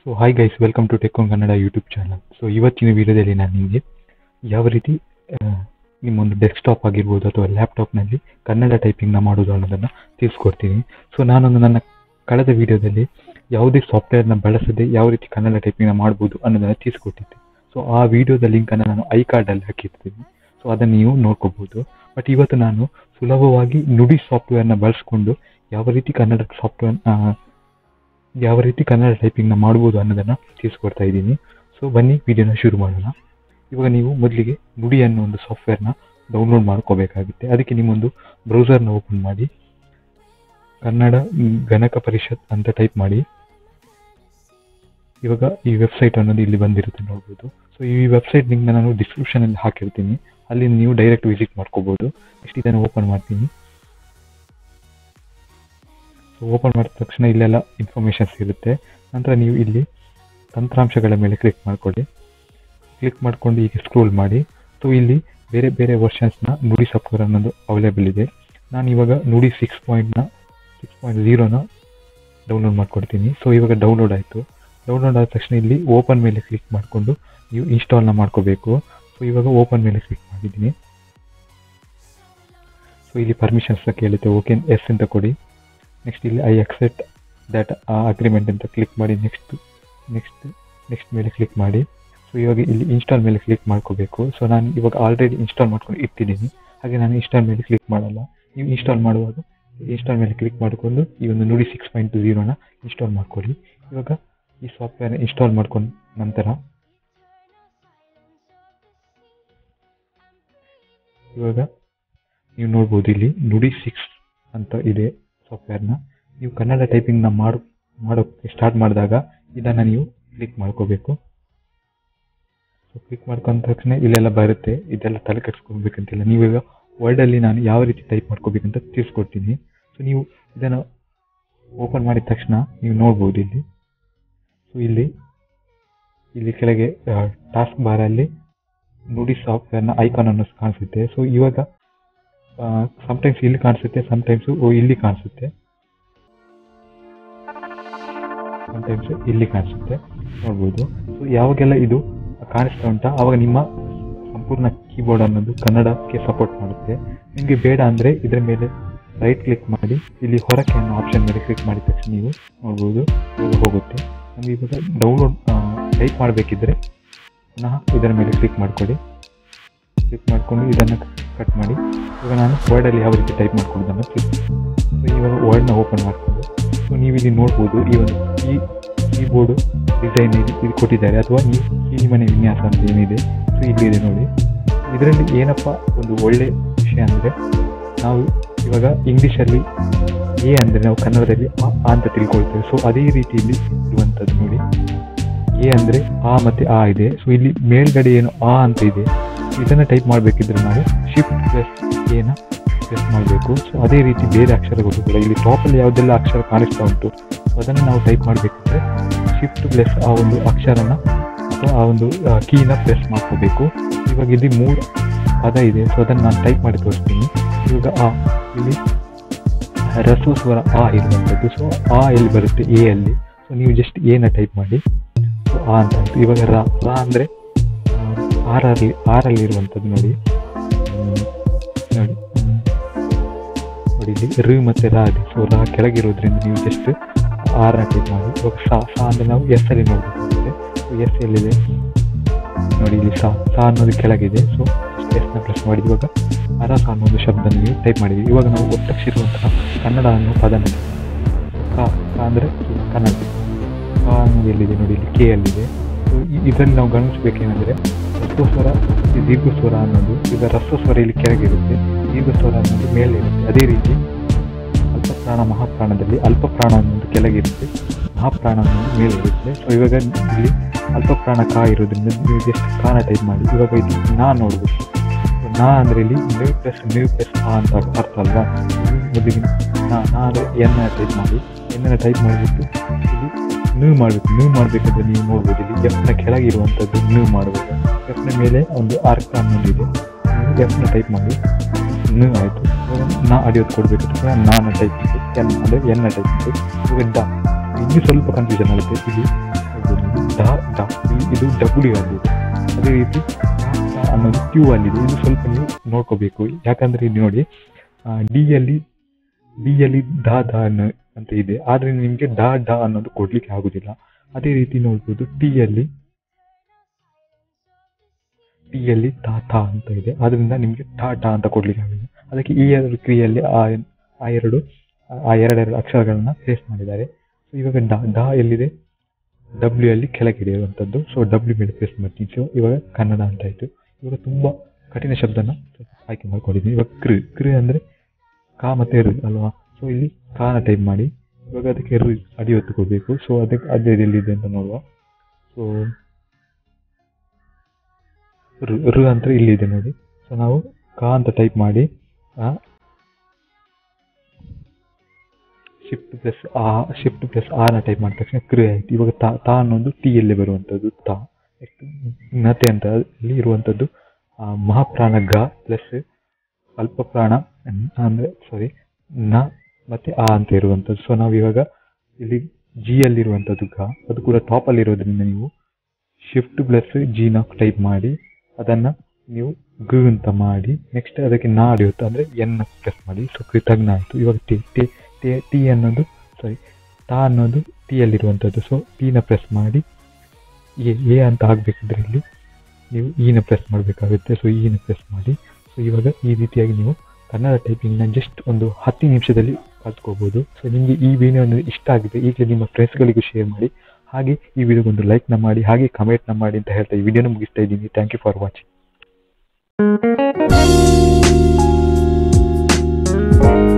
So hi guys welcome to tech Kannada YouTube channel so ಇವತ್ತಿನ ವಿಡಿಯೋದಲ್ಲಿ ನಾನು ನಿಮಗೆ ಯಾವ ರೀತಿ ಆ, ನಿಮ್ಮೊಂದು ಡೆಸ್ಕ್ಟಾಪ್ ಆಗಿರ್ಬೋದು ಅಥವಾ ಲ್ಯಾಪ್ಟಾಪ್ನಲ್ಲಿ ಕನ್ನಡ ಟೈಪಿಂಗ್ನ ಮಾಡೋದು ಅನ್ನೋದನ್ನು ತಿಳಿಸ್ಕೊಡ್ತೀನಿ ಸೊ ನಾನೊಂದು ನನ್ನ ಕಳೆದ ವಿಡಿಯೋದಲ್ಲಿ ಯಾವುದೇ ಸಾಫ್ಟ್ವೇರ್ನ ಬಳಸದೆ ಯಾವ ರೀತಿ ಕನ್ನಡ ಟೈಪಿಂಗ್ನ ಮಾಡ್ಬೋದು ಅನ್ನೋದನ್ನು ತಿಳಿಸ್ಕೊಟ್ಟಿದ್ದೆ ಸೊ ಆ ವಿಡಿಯೋದ ಲಿಂಕನ್ನು ನಾನು ಐ ಕಾರ್ಡಲ್ಲಿ ಹಾಕಿರ್ತೀನಿ ಸೊ ಅದನ್ನು ನೀವು ನೋಡ್ಕೋಬಹುದು ಬಟ್ ಇವತ್ತು ನಾನು ಸುಲಭವಾಗಿ ನುಡಿ ಸಾಫ್ಟ್ವೇರ್ನ ಬಳಸ್ಕೊಂಡು ಯಾವ ರೀತಿ ಕನ್ನಡ ಸಾಫ್ಟ್ವೇರ್ ಯಾವ ರೀತಿ ಕನ್ನಡ ಟೈಪಿಂಗ್ನ ಮಾಡ್ಬೋದು ಅನ್ನೋದನ್ನು ತಿಳಿಸ್ಕೊಡ್ತಾ ಇದ್ದೀನಿ ಸೊ ಬನ್ನಿ ವಿಡಿಯೋನ ಶುರು ಮಾಡೋಣ ಇವಾಗ ನೀವು ಮೊದಲಿಗೆ ನುಡಿ ಅನ್ನೋ ಒಂದು ಸಾಫ್ಟ್ವೇರ್ನ ಡೌನ್ಲೋಡ್ ಮಾಡ್ಕೋಬೇಕಾಗುತ್ತೆ ಅದಕ್ಕೆ ನಿಮ್ಮೊಂದು ಬ್ರೌಸರ್ನ ಓಪನ್ ಮಾಡಿ ಕನ್ನಡ ಮ್, ಗಣಕ ಪರಿಷತ್ ಅಂತ ಟೈಪ್ ಮಾಡಿ ಇವಾಗ ಈ ವೆಬ್ಸೈಟ್ ಅನ್ನೋದು ಇಲ್ಲಿ ಬಂದಿರುತ್ತೆ ನೋಡ್ಬೋದು ಸೊ ಈ ವೆಬ್ಸೈಟ್ ಲಿಂಕ್ನ ನಾನು ಡಿಸ್ಕ್ರಿಪ್ಷನಲ್ಲಿ ಹಾಕಿರ್ತೀನಿ ಅಲ್ಲಿ ನೀವು ಡೈರೆಕ್ಟ್ ವಿಸಿಟ್ ಮಾಡ್ಕೋಬೋದು ನೆಕ್ಸ್ಟ್ ಇದನ್ನು ಓಪನ್ ಮಾಡ್ತೀನಿ ಸೊ ಓಪನ್ ಮಾಡಿದ ತಕ್ಷಣ ಇಲ್ಲೆಲ್ಲ ಇನ್ಫಾರ್ಮೇಷನ್ಸ್ ಇರುತ್ತೆ ನಂತರ ನೀವು ಇಲ್ಲಿ ತಂತ್ರಾಂಶಗಳ ಮೇಲೆ ಕ್ಲಿಕ್ ಮಾಡ್ಕೊಳ್ಳಿ ಕ್ಲಿಕ್ ಮಾಡ್ಕೊಂಡು ಈಗ ಸ್ಕ್ರೋಲ್ ಮಾಡಿ ಸೊ ಇಲ್ಲಿ ಬೇರೆ ಬೇರೆ ವರ್ಷನ್ಸ್ನ ನುಡಿ ಸಾಫ್ಟ್ವೇರ್ ಅನ್ನೋದು ಅವೈಲೇಬಲ್ ಇದೆ ನಾನು ಇವಾಗ ನುಡಿ ಸಿಕ್ಸ್ ಪಾಯಿಂಟ್ನ ಸಿಕ್ಸ್ ಪಾಯಿಂಟ್ ಝೀರೋನ ಡೌನ್ಲೋಡ್ ಮಾಡ್ಕೊಡ್ತೀನಿ ಸೊ ಇವಾಗ ಡೌನ್ಲೋಡ್ ಆಯಿತು ಡೌನ್ಲೋಡ್ ಆದ ತಕ್ಷಣ ಇಲ್ಲಿ ಓಪನ್ ಮೇಲೆ ಕ್ಲಿಕ್ ಮಾಡಿಕೊಂಡು ನೀವು ಇನ್ಸ್ಟಾಲ್ನ ಮಾಡ್ಕೋಬೇಕು ಸೊ ಇವಾಗ ಓಪನ್ ಮೇಲೆ ಕ್ಲಿಕ್ ಮಾಡಿದ್ದೀನಿ ಸೊ ಇಲ್ಲಿ ಪರ್ಮಿಷನ್ಸ್ ಕೇಳುತ್ತೆ ಓಕೆ ಎಸ್ ಅಂತ ಕೊಡಿ ನೆಕ್ಸ್ಟ್ ಇಲ್ಲಿ ಐ ಅಕ್ಸೆಪ್ಟ್ ದಟ್ ಅಗ್ರಿಮೆಂಟ್ ಅಂತ ಕ್ಲಿಕ್ ಮಾಡಿ ನೆಕ್ಸ್ಟ್ ನೆಕ್ಸ್ಟ್ ನೆಕ್ಸ್ಟ್ ಮೇಲೆ ಕ್ಲಿಕ್ ಮಾಡಿ ಸೊ ಇವಾಗ ಇಲ್ಲಿ ಇನ್ಸ್ಟಾಲ್ ಮೇಲೆ ಕ್ಲಿಕ್ ಮಾಡ್ಕೋಬೇಕು ಸೊ ನಾನು ಇವಾಗ ಆಲ್ರೆಡಿ ಇನ್ಸ್ಟಾಲ್ ಮಾಡ್ಕೊಂಡು ಇಟ್ಟಿದ್ದೀನಿ ಹಾಗೆ ನಾನು ಇನ್ಸ್ಟಾಲ್ ಮೇಲೆ ಕ್ಲಿಕ್ ಮಾಡಲ್ಲ ನೀವು ಇನ್ಸ್ಟಾಲ್ ಮಾಡುವಾಗ ಇನ್ಸ್ಟಾಲ್ ಮೇಲೆ ಕ್ಲಿಕ್ ಮಾಡಿಕೊಂಡು ಈ ಒಂದು ನುಡಿ ಸಿಕ್ಸ್ ಪಾಯಿಂಟ್ ಝೀರೋನ ಇನ್ಸ್ಟಾಲ್ ಮಾಡ್ಕೊಳ್ಳಿ ಇವಾಗ ಈ ಸಾಫ್ಟ್ವೇರ್ನ ಇನ್ಸ್ಟಾಲ್ ಮಾಡ್ಕೊಂಡ ನಂತರ ಇವಾಗ ನೀವು ನೋಡ್ಬೋದು ಇಲ್ಲಿ ನುಡಿ ಸಿಕ್ಸ್ ಅಂತ ಇದೆ ಸಾಫ್ಟ್ವೇರ್ನ ನೀವು ಕನ್ನಡ ಟೈಪಿಂಗ್ನ ಮಾಡು ಮಾಡೋಕ್ಕೆ ಸ್ಟಾರ್ಟ್ ಮಾಡಿದಾಗ ಇದನ್ನು ನೀವು ಕ್ಲಿಕ್ ಮಾಡ್ಕೋಬೇಕು ಸೊ ಕ್ಲಿಕ್ ಮಾಡ್ಕೊಂಡ ತಕ್ಷಣ ಇಲ್ಲೆಲ್ಲ ಬರುತ್ತೆ ಇದೆಲ್ಲ ತಲೆ ಕೆಡ್ಸ್ಕೊಬೇಕಂತಿಲ್ಲ ನೀವೀಗ ವರ್ಡಲ್ಲಿ ನಾನು ಯಾವ ರೀತಿ ಟೈಪ್ ಮಾಡ್ಕೋಬೇಕಂತ ತಿಳಿಸ್ಕೊಡ್ತೀನಿ ಸೊ ನೀವು ಇದನ್ನು ಓಪನ್ ಮಾಡಿದ ತಕ್ಷಣ ನೀವು ನೋಡ್ಬೋದು ಇಲ್ಲಿ ಸೊ ಇಲ್ಲಿ ಇಲ್ಲಿ ಕೆಳಗೆ ಟಾಸ್ಕ್ ಬಾರಲ್ಲಿ ನುಡಿ ಸಾಫ್ಟ್ವೇರ್ನ ಐಕಾನ್ ಅನ್ನೋದು ಕಾಣಿಸುತ್ತೆ ಸೊ ಇವಾಗ ಸಮ್ಟೈಮ್ಸ್ ಇಲ್ಲಿ ಕಾಣಿಸುತ್ತೆ ಸಮ್ಟೈಮ್ಸ್ ಇಲ್ಲಿ ಕಾಣಿಸುತ್ತೆ ಸಮ್ಟೈಮ್ಸ್ ಇಲ್ಲಿ ಕಾಣಿಸುತ್ತೆ ನೋಡ್ಬೋದು ಸೊ ಯಾವಾಗೆಲ್ಲ ಇದು ಕಾಣಿಸ್ತಾ ಉಂಟಾ ಆವಾಗ ನಿಮ್ಮ ಸಂಪೂರ್ಣ ಕೀಬೋರ್ಡ್ ಅನ್ನೋದು ಕನ್ನಡಕ್ಕೆ ಸಪೋರ್ಟ್ ಮಾಡುತ್ತೆ ನಿಮಗೆ ಬೇಡ ಅಂದರೆ ಇದರ ಮೇಲೆ ರೈಟ್ ಕ್ಲಿಕ್ ಮಾಡಿ ಇಲ್ಲಿ ಹೊರಕ್ಕೆ ಅನ್ನೋ ಆಪ್ಷನ್ ಮೇಲೆ ಕ್ಲಿಕ್ ಮಾಡಿದ ತಕ್ಷಣ ನೀವು ನೋಡ್ಬೋದು ಇವಾಗ ಹೋಗುತ್ತೆ ನಮಗೆ ಇವಾಗ ಡೌನ್ಲೋಡ್ ಟೈಪ್ ಮಾಡಬೇಕಿದ್ರೆ ಪುನಃ ಇದರ ಮೇಲೆ ಕ್ಲಿಕ್ ಮಾಡಿಕೊಡಿ ಕ್ಲಿಕ್ ಮಾಡಿಕೊಂಡು ಇದನ್ನು ಕಟ್ ಮಾಡಿ ಇವಾಗ ನಾನು ವರ್ಡಲ್ಲಿ ಯಾವ ರೀತಿ ಟೈಪ್ ಮಾಡ್ಕೊಡೋದನ್ನು ಕ್ಲಿಕ್ ಸೊ ಇವಾಗ ವರ್ಡ್ನ ಓಪನ್ ಮಾಡಿಕೊಂಡು ಸೊ ನೀವು ಇಲ್ಲಿ ನೋಡ್ಬೋದು ಈ ಒಂದು ಈ ಕೀಬೋರ್ಡು ಡಿಸೈನ್ ಇದು ಇದು ಕೊಟ್ಟಿದ್ದಾರೆ ಅಥವಾ ಈ ಈ ಮನೆ ವಿನ್ಯಾಸ ಅಂತ ಏನಿದೆ ಸೊ ಇಲ್ಲಿದೆ ನೋಡಿ ಇದರಲ್ಲಿ ಏನಪ್ಪ ಒಂದು ಒಳ್ಳೆ ವಿಷಯ ಅಂದರೆ ನಾವು ಇವಾಗ ಇಂಗ್ಲೀಷಲ್ಲಿ ಎ ಅಂದರೆ ನಾವು ಕನ್ನಡದಲ್ಲಿ ಆ ಆ ಅಂತ ತಿಳ್ಕೊಳ್ತೇವೆ ಸೊ ಅದೇ ರೀತಿಯಲ್ಲಿ ಇರುವಂಥದ್ದು ನೋಡಿ ಎ ಅಂದರೆ ಆ ಮತ್ತು ಆ ಇದೆ ಸೊ ಇಲ್ಲಿ ಮೇಲ್ಗಡೆ ಏನು ಆ ಅಂತ ಇದೆ ಇದನ್ನು ಟೈಪ್ ಮಾಡಬೇಕಿದ್ರೆ ನಾವು ಶಿಫ್ಟ್ ಪ್ಲಸ್ ಎನ ಪ್ರೆಸ್ ಮಾಡಬೇಕು ಸೊ ಅದೇ ರೀತಿ ಬೇರೆ ಅಕ್ಷರಗಳು ಕೂಡ ಇಲ್ಲಿ ಟಾಪಲ್ಲಿ ಯಾವುದೆಲ್ಲ ಅಕ್ಷರ ಕಾಣಿಸ್ತಾ ಉಂಟು ಸೊ ಅದನ್ನು ನಾವು ಟೈಪ್ ಮಾಡಬೇಕಿದ್ರೆ ಶಿಫ್ಟ್ ಪ್ಲಸ್ ಆ ಒಂದು ಅಕ್ಷರನ ಅಥವಾ ಆ ಒಂದು ಕೀನ ಪ್ರೆಸ್ ಮಾಡ್ಕೋಬೇಕು ಇವಾಗ ಇಲ್ಲಿ ಮೂರು ಪದ ಇದೆ ಸೊ ಅದನ್ನು ನಾನು ಟೈಪ್ ಮಾಡಿ ತೋರಿಸ್ತೀನಿ ಇವಾಗ ಆ ಇಲ್ಲಿ ರಸು ಸ್ವರ ಆ ಇರುವಂಥದ್ದು ಸೊ ಆ ಎಲ್ಲಿ ಬರುತ್ತೆ ಎ ಅಲ್ಲಿ ಸೊ ನೀವು ಜಸ್ಟ್ ಎನ ಟೈಪ್ ಮಾಡಿ ಸೊ ಆ ಅಂತ ಆಯ್ತು ಇವಾಗ ರ ರ ಅಂದರೆ ಆರಲ್ಲಿ ಆರಲ್ಲಿ ಇರುವಂಥದ್ದು ನೋಡಿ ಹ್ಮ್, ನೋಡಿ ಹ್ಮ್. ನೋಡಿ ಇಲ್ಲಿ ಋ ಮತ್ತು ರ ಇದೆ ಸೊ ರ ಕೆಳಗಿರೋದ್ರಿಂದ ನೀವು ಜಸ್ಟ್ ಆರ್ನ ಟೈಪ್ ಮಾಡಿ ಇವಾಗ ಸಾ ಸಾ ಅಂದರೆ ನಾವು ಎಸ್ ಅಲ್ಲಿ ನೋಡಬೇಕಾಗುತ್ತೆ ಸೊ ಎಸ್ ಎಲ್ಲಿದೆ ನೋಡಿ ಇಲ್ಲಿ ಸಾ ಸಾ ಅನ್ನೋದು ಕೆಳಗಿದೆ ಸೊ ಎಸ್ನ ಪ್ರೆಸ್ ಮಾಡಿ ಇವಾಗ ಅರಸ ಅನ್ನೋ ಶಬ್ದ ನೀವು ಟೈಪ್ ಮಾಡಿದ್ವಿ ಇವಾಗ ನಾವು ಒತ್ತಕ್ಷಿರುವಂತಹ ಕನ್ನಡ ಅನ್ನೋ ಪದನ ಕ ಕ ಅಂದರೆ ಕನ್ನಡ ಕ ಅನ್ನೋದು ಎಲ್ಲಿದೆ ನೋಡಿ ಇಲ್ಲಿ ಕೆ ಅಲ್ಲಿದೆ ಸೊ ಇದರಲ್ಲಿ ನಾವು ಗಮನಿಸಬೇಕೇನೆಂದರೆ ರಸ್ವಸ್ವರ ಈ ದೀರ್ಘಸ್ವರ ಅನ್ನೋದು ಈಗ ರಸ್ವಸ್ವರ ಇಲ್ಲಿ ಕೆಳಗಿರುತ್ತೆ ದೀರ್ಘಸ್ವರ ಅನ್ನೋದು ಮೇಲೆ ಇರುತ್ತೆ ಅದೇ ರೀತಿ ಅಲ್ಪಪ್ರಾಣ ಮಹಾಪ್ರಾಣದಲ್ಲಿ ಅಲ್ಪಪ್ರಾಣ ಅನ್ನೋದು ಕೆಳಗಿರುತ್ತೆ ಮಹಾಪ್ರಾಣ ಅನ್ನೋದು ಮೇಲೆ ಇರುತ್ತೆ ಸೊ ಇವಾಗ ಇಲ್ಲಿ ಅಲ್ಪಪ್ರಾಣ ಕಾ ಇರೋದ್ರಿಂದ ನೀವು ಜಸ್ಟ್ ಕಾನ ಟೈಪ್ ಮಾಡಿ ಇವಾಗ ಇದು ನಾ ನೋಡ್ಬೇಕು ಸೊ ನಾ ಅಂದರೆ ಇಲ್ಲಿ ನ್ಯೂ ಪ್ಲಸ್ ನ್ಯೂ ಪ್ಲಸ್ ಆ ಅಂತ ಅರ್ಥ ಅಲ್ವಾ ಇದು ಮೊದಲಿಗೆ ನಾ ನಾ ಅಂದರೆ ಎನ್ನ ಟೈಪ್ ಮಾಡಿ ಎನ್ನ ಟೈಪ್ ಮಾಡಿಬಿಟ್ಟು ಇಲ್ಲಿ ನ್ಯೂ ಮಾಡಬೇಕು ನ್ಯೂ ಮಾಡಬೇಕಂದ್ರೆ ನೀವು ನೋಡ್ಬೋದು ಇಲ್ಲಿ ಎಫ್ನ ಕೆಳಗಿರುವಂಥದ್ದು ನ್ಯೂ ಮಾಡಬೇಕು ಎಫ್ನ ಮೇಲೆ ಒಂದು ಆರ್ಕ ಅನ್ನೋದಿದೆ ನೀವು ಎಫ್ನ ಟೈಪ್ ಮಾಡಿ ನ್ಯೂ ಆಯಿತು ಇವಾಗ ನಾ ಅಡಿಯೋದು ಕೊಡಬೇಕಂದ್ರೆ ನಾನು ಟೈಪ್ ಮಾಡಿ ಎನ್ ಅಂದರೆ ಎನ್ನ ಟೈಪ್ ಮಾಡಿ ಇವಾಗ ಡ ಇಲ್ಲಿ ಸ್ವಲ್ಪ ಕನ್ಫ್ಯೂಷನ್ ಆಗುತ್ತೆ ಇಲ್ಲಿ ನೋಡ್ಬೋದು ಡ ಡ ಇಲ್ಲಿ ಇದು ಡಬ್ಲ್ಯೂ ಅಲ್ಲಿದೆ ಅದೇ ರೀತಿ ಟ ಟ ಅನ್ನೋದು ಕ್ಯೂ ಅಲ್ಲಿದೆ ಇದು ಸ್ವಲ್ಪ ನೀವು ನೋಡ್ಕೋಬೇಕು ಯಾಕಂದ್ರೆ ಇಲ್ಲಿ ನೋಡಿ ಡಿ ಯಲ್ಲಿ ಡಿ ಯಲ್ಲಿ ದ ದ ಅನ್ನೋ ಅಂತ ಇದೆ ಆದ್ರೆ ನಿಮಗೆ ಡ ಡ ಅನ್ನೋದು ಕೊಡ್ಲಿಕ್ಕೆ ಆಗುದಿಲ್ಲ ಅದೇ ರೀತಿ ನೋಡ್ಬೋದು ಟಿ ಯಲ್ಲಿ ಟಿ ಯಲ್ಲಿ ತಾ ತಾ ಅಂತ ಇದೆ ಆದ್ರಿಂದ ನಿಮಗೆ ಟಾ ಟಾ ಅಂತ ಕೊಡ್ಲಿಕ್ಕೆ ಆಗಿದೆ ಅದಕ್ಕೆ ಈ ಎರಡು ಕ್ರಿಯೆಯಲ್ಲಿ ಆ ಆ ಎರಡು ಆ ಎರಡೆರಡು ಅಕ್ಷರಗಳನ್ನ ಫೇಸ್ ಮಾಡಿದ್ದಾರೆ ಸೊ ಇವಾಗ ಡ ಡ ಎಲ್ಲಿದೆ ಡಬ್ಲ್ಯೂ ಅಲ್ಲಿ ಕೆಳಗಡೆ ಇರುವಂಥದ್ದು ಸೊ ಡಬ್ಲ್ಯೂ ಮೇಲೆ ಫೇಸ್ ಮಾಡ್ತೀನಿ ಸೊ ಇವಾಗ ಕನ್ನಡ ಅಂತ ಆಯ್ತು ಇವಾಗ ತುಂಬಾ ಕಠಿಣ ಶಬ್ದನ ಆಯ್ಕೆ ಮಾಡ್ಕೊಂಡಿದ್ದೀನಿ ಇವಾಗ ಕೃ ಕೃ ಅಂದ್ರೆ ಕಾ ಮತ್ತೆ ಋ ಅಲ್ವಾ ಸೊ ಇಲ್ಲಿ ಕಾನ ಟೈಪ್ ಮಾಡಿ ಇವಾಗ ಅದಕ್ಕೆ ಋ ಅಡಿ ಹೊತ್ತುಕೋಬೇಕು ಸೊ ಅದಕ್ಕೆ ಅದೇ ಎಲ್ಲಿದೆ ಅಂತ ನೋಡುವ ಸೊ ಋ ಋ ಅಂತ ಇಲ್ಲಿದೆ ನೋಡಿ ಸೊ ನಾವು ಕಾ ಅಂತ ಟೈಪ್ ಮಾಡಿ ಶಿಫ್ಟ್ ಪ್ಲಸ್ ಆ ಶಿಫ್ಟ್ ಪ್ಲಸ್ ಆರ್ನ ಟೈಪ್ ಮಾಡಿದ ತಕ್ಷಣ ಕ್ರಿಯೆ ಆಯ್ತು ಇವಾಗ ತಾ ತಾ ಅನ್ನೋದು ಟಿ ಯಲ್ಲಿ ಬರುವಂಥದ್ದು ತಾ ನೆಕ್ಸ್ಟ್ ನತೆ ಅಂತ ಅಲ್ಲಿ ಇರುವಂಥದ್ದು ಆ, ಮಹಾಪ್ರಾಣ ಗ ಪ್ಲಸ್ ಅಲ್ಪ ಪ್ರಾಣ ನ್- ಅಂದ್ರೆ ಸಾರಿ ನ ಮತ್ತೆ ಆ ಅಂತ ಇರುವಂಥದ್ದು ಸೊ ನಾವು ಇವಾಗ ಇಲ್ಲಿ ಜಿ ಅಲ್ಲಿರುವಂಥದ್ದು ಗ ಅದು ಕೂಡ ಟಾಪ್ ಅಲ್ಲಿ ಇರೋದ್ರಿಂದ ನೀವು ಶಿಫ್ಟ್ ಪ್ಲಸ್ ಜಿನ ಟೈಪ್ ಮಾಡಿ ಅದನ್ನ ನೀವು ಗ್ ಅಂತ ಮಾಡಿ ನೆಕ್ಸ್ಟ್ ಅದಕ್ಕೆ ನಾ ಅಡಿಯುತ್ತೆ ಅಂದ್ರೆ ಎನ್ ಪ್ರೆಸ್ ಮಾಡಿ ಸೊ ಕೃತಜ್ಞ ಆಯಿತು ಇವಾಗ ಟಿ ಟಿ ಟಿ ಟಿ ಅನ್ನೋದು ಸಾರಿ ತಾ ಅನ್ನೋದು ಟಿ ಅಲ್ಲಿರುವಂಥದ್ದು ಸೊ ಟಿನ ಪ್ರೆಸ್ ಮಾಡಿ ಎ ಎ ಅಂತ ಆಗಬೇಕಿದ್ರೆ ಇಲ್ಲಿ ನೀವು ಇನ ಪ್ರೆಸ್ ಮಾಡಬೇಕಾಗುತ್ತೆ ಸೊ ಇನ ಪ್ರೆಸ್ ಮಾಡಿ ಸೊ ಇವಾಗ ಈ ರೀತಿಯಾಗಿ ನೀವು ಕನ್ನಡ ಟೈಪಿಂಗ್ನ ಜಸ್ಟ್ ಒಂದು ಹತ್ತು ನಿಮಿಷದಲ್ಲಿ ಕಲ್ತ್ಕೋಬೋದು ಸೊ ನಿಮಗೆ ಈ ವಿಡಿಯೋ ಇಷ್ಟ ಆಗಿದೆ ಈಗಲೇ ನಿಮ್ಮ ಫ್ರೆಂಡ್ಸ್ಗಳಿಗೂ ಶೇರ್ ಮಾಡಿ ಹಾಗೆ ಈ ವಿಡಿಯೋಗೊಂದು ಲೈಕ್ನ ಮಾಡಿ ಹಾಗೆ ಕಮೆಂಟ್ನ ಮಾಡಿ ಅಂತ ಹೇಳ್ತಾ ಈ ವಿಡಿಯೋನ ಮುಗಿಸ್ತಾ ಇದ್ದೀನಿ ಥ್ಯಾಂಕ್ ಯು ಫಾರ್ ವಾಚಿಂಗ್